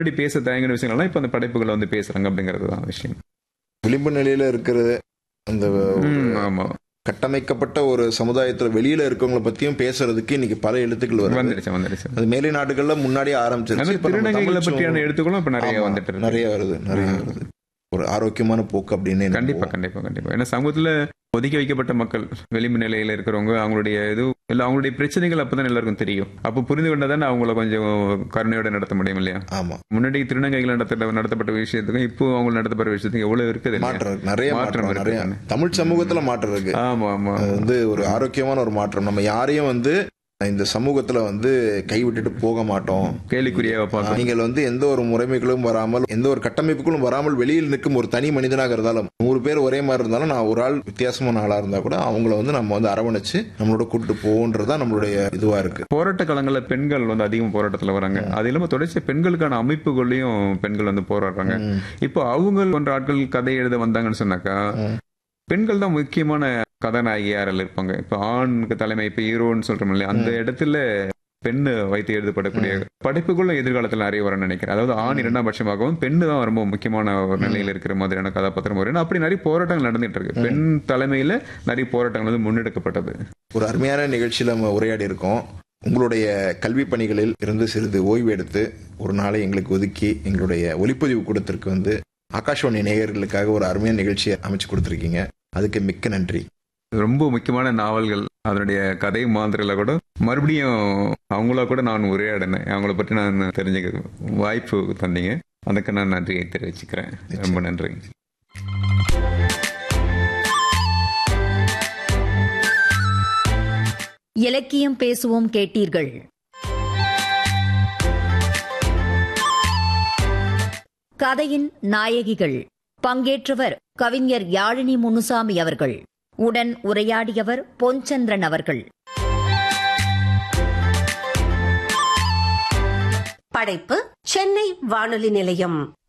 இப்படி பேச தயங்கின விஷயங்கள்லாம் இப்ப அந்த படைப்புகளை வந்து பேசுறாங்க அப்படிங்கிறது தான் விஷயம் விளிம்பு நிலையில இருக்கிறது அந்த ம், ஆமா கட்டமைக்கப்பட்ட ஒரு சமுதாயத்துல வெளியில இருக்கவங்கள பத்தியும் பேசுறதுக்கு இன்னைக்கு பல எழுத்துக்கள் வருது வந்துருச்சு வந்துருச்சு அது மேலை நாடுகள்ல முன்னாடியே அந்த ஆரம்பிச்சிருச்சு இப்ப நம்ம திருநங்கைகளை தமிழ் பற்றியான சமூகம் எழுத்துக்களும் இப்ப நிறைய ஆமா, வந்துட்டு இருக்கு நிறைய வருது நிறைய வருது ஒரு ஆரோக்கியமான போக்கு அப்படின்னு எனக்கு கண்டிப்பா கண்டிப்பா கண்டிப்பா ஏன்னா சமூகத்துல ஒதுக்கி வைக்கப்பட்ட மக்கள் வெளிம்பு நிலையில இருக்கிறவங்க அவங்களுடைய இது இல்ல அவங்களுடைய பிரச்சனைகள் அப்பதான் எல்லாருக்கும் தெரியும் அப்ப புரிந்து கொண்டாதானே அவங்கள கொஞ்சம் கருணையோட நடத்த முடியும் இல்லையா ஆமா முன்னாடி திருநங்கைகள் நடத்த நடத்தப்பட்ட விஷயத்துக்கும் இப்போ அவங்க நடத்தப்படுற விஷயத்துக்கும் எவ்வளவு இருக்குது இல்லையா? மாற்றம் இருக்கு நிறைய மாற்றம் மாற்றம் நிறைய இருக்கு. தமிழ் சமூகத்துல மாற்றம் இருக்கு ஆமா ஆமா அது வந்து ஒரு ஆரோக்கியமான ஒரு மாற்றம் நம்ம யாரையும் வந்து இந்த சமூகத்துல வந்து கைவிட்டுட்டு போக மாட்டோம் கேலிக்குரியாவை பார்க்கணும் நீங்கள் வந்து எந்த ஒரு முறைமைகளும் வராமல் எந்த ஒரு கட்டமைப்புகளும் வராமல் வெளியில் நிற்கும் ஒரு தனி மனிதனாக இருந்தாலும் நூறு பேர் ஒரே மாதிரி இருந்தாலும் நான் ஒரு ஆள் வித்தியாசமான ஆளா இருந்தா கூட அவங்கள வந்து நம்ம வந்து அரவணைச்சு நம்மளோட கூட்டு போன்றதுதான் நம்மளுடைய இதுவா இருக்கு போராட்ட காலங்களில் பெண்கள் வந்து அதிகம் போராட்டத்துல வராங்க அது இல்லாம தொடர்ச்சி பெண்களுக்கான அமைப்புகளையும் பெண்கள் வந்து போராடுறாங்க ம். இப்போ அவங்க போன்ற ஆட்கள் கதை எழுத வந்தாங்கன்னு சொன்னாக்கா ம். பெண்கள் தான் முக்கியமான கதாநாயகி யாரில் இருப்பாங்க இப்போ ஆணுக்கு தலைமை இப்போ ஹீரோன்னு சொல்றோம் இல்லையா அந்த இடத்துல பெண்ணு வைத்து எழுதப்படக்கூடிய படைப்புகளும் எதிர்காலத்தில் நிறைய வரும்னு நினைக்கிறேன் அதாவது ஆண் இரண்டாம் பட்சமாகவும் பெண்ணு தான் ரொம்ப முக்கியமான ஒரு நிலையில இருக்கிற மாதிரியான கதாபாத்திரம் வரும் அப்படி நிறைய போராட்டங்கள் நடந்துட்டு இருக்கு பெண் தலைமையில நிறைய போராட்டங்கள் வந்து முன்னெடுக்கப்பட்டது ஒரு அருமையான நிகழ்ச்சியில் நம்ம உரையாடி இருக்கோம் உங்களுடைய கல்வி பணிகளில் இருந்து சிறிது ஓய்வு எடுத்து ஒரு நாளை எங்களுக்கு ஒதுக்கி எங்களுடைய ஒளிப்பதிவு கூடத்திற்கு வந்து ஆகாஷ்வாணி நேயர்களுக்காக ஒரு அருமையான நிகழ்ச்சியை அமைச்சு கொடுத்துருக்கீங்க அதுக்கு மிக்க நன்றி ரொம்ப முக்கியமான நாவல்கள் அதனுடைய கதை மாதிரில கூட மறுபடியும் அவங்களா கூட நான் உரையாடினேன் அவங்கள பற்றி நான் தெரிஞ்சுக்க வாய்ப்பு தந்தீங்க அதுக்கு நான் நன்றியை தெரிவிச்சுக்கிறேன் ரொம்ப நன்றி இலக்கியம் பேசுவோம் கேட்டீர்கள் கதையின் நாயகிகள் பங்கேற்றவர் கவிஞர் யாழினி முனுசாமி அவர்கள் உடன் உரையாடியவர் பொன்சந்திரன் அவர்கள் படைப்பு சென்னை வானொலி நிலையம்